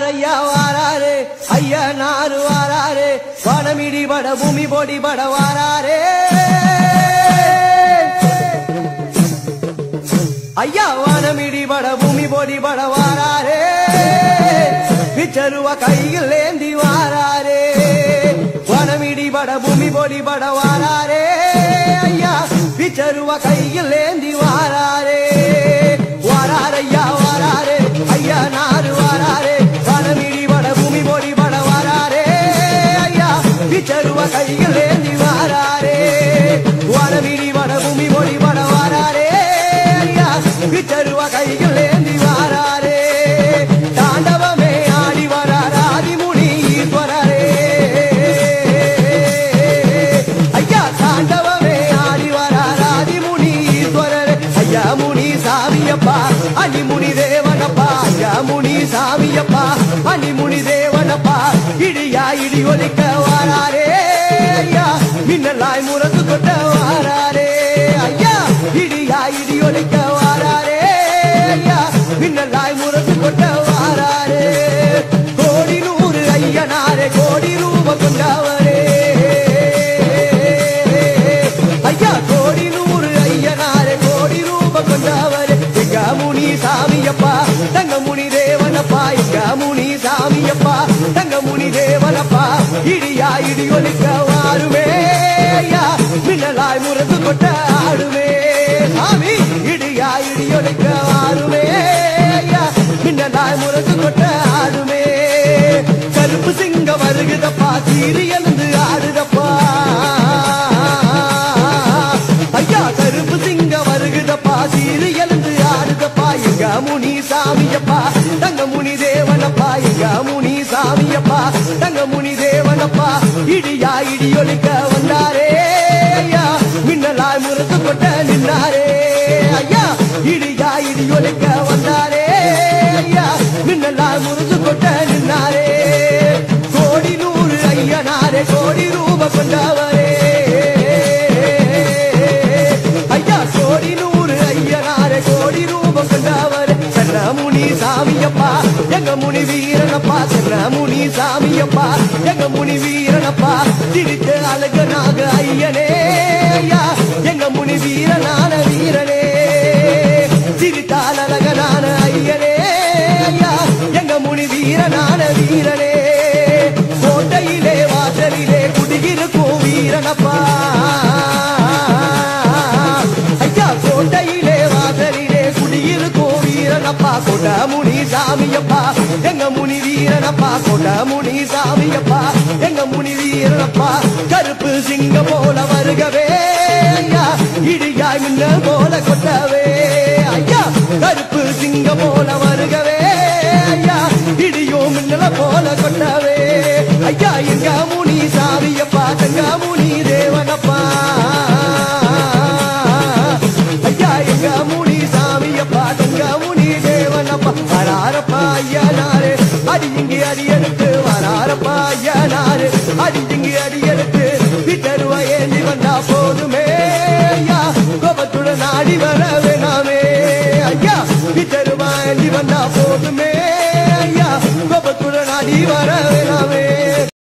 வாராரையா வாராரே ஐயா நாறு வாராரே வனமிடி பட பூமி பொடி பட வாராரே ஐயா வானமிடி பட பூமி பொடி பட வாராரே பிச்சருவ கையில் ஏந்தி வாராரே வானமிடி பட பூமி பொடி பட வாராரே ஐயா பிச்சருவ கையில் ஏந்தி வாராரே வாராரையா வாராரே ஐயா நாறு வாராரே வானமிடி பட பூமி பொடி பட வாராரே ஐயா பிச்சருவ கையில் ஏந்தி வாராரே வானமிடி பட பூமி பொடி பட வாராரே ஐயா பிச்சருவ கையில் ஏந்தி வாராரே தாண்டவமே ஆடி வரார் ஆதிமுனி ஈஸ்வரரே ஐயா தாண்டவமே ஆடி வரார் ஆதிமுனி ஈஸ்வரரே ஐயா முனி சாமியப்பா அனிமுனி தேவனப்பா ஐயா முனி சாமியப்பா அனிமுனி தேவனப்பா இடியா இடி ஒலிக்க வாராரே ஐயா மின்னலாய் முரசு கொட்ட வாராரே ஐயா இடியா இடி ஒலிக்க வாராரே ஐயா மின்னலாய் முரசு கொட்ட வாராரே கோடி நூறு ஐயனாரே கோடி ரூப கொண்டவரே ஐயா கோடி நூறு ஐயனாரே கோடி ரூப கொண்டவரே எங்க முனி சாமியப்பா தங்க முனி தேவனப்பா எங்க முனி சாமியப்பா தங்க முனி தேவனப்பா இடியா இடி ஒலிக்க வாருமே ஐயா மின்னலாய் முரசு கொட்ட ஆடுமே சாமி இடியா இடி ஒலிக்க வாருமே ஐயா மின்னலாய் முரசு கொட்ட ஆடுமே கருப்பு சிங்க வருகுதப்பா சீரி எழுந்து ஆடுதப்பா ஐயா கருப்பு சிங்க வருகுதப்பா சீரி எழுந்து ஆடுதப்பா எங்க முனி சாமியப்பா தங்க முனி தேவனப்பா எங்க முனி சாமியப்பா தங்க முனி தேவனப்பா இடியா இடி ஒலிக்க வந்தாரே ஐயா மின்னலாய் முரசு கொட்ட நின்னாரே ஐயா இடியா இடி ஒலிக்க வந்தாரே ஐயா மின்னலாய் முரசு கொட்ட நின்னாரே கோடி நூறு ஐயனாரே கோடி ரூப கொண்டவரே ஐயா கோடி நூறு ஐயனாரே கோடி ரூப கொண்டவரே சென்ன முனி சாமியப்பா எங்க முனி வீரனப்பா சென்ன முனி சாமியப்பா எங்க முனி வீரனப்பா திரித்த அழகனாக ஐயனே ஐயா எங்க முனி வீரனான வீரனே சிரித்தால் அழகனான ஐயனே ஐயா எங்க முனி வீரனான வீரனே கோட்டையிலே வாசலிலே குடியிருக்கும் வீரனப்பா ஐயா கோட்டையிலே வாசலிலே குடியிருக்கும் வீரனப்பா கொட முனி சாமியப்பா எங்க முனி வீரனப்பா கொட முனி சாமியப்பா எங்க முனி வீரனப்பா கருப்பு சிங்கம் போல வருகவே ஐயா இடியாய் மின்னல் போல கொட்டவே ஐயா கருப்பு சிங்கம் போல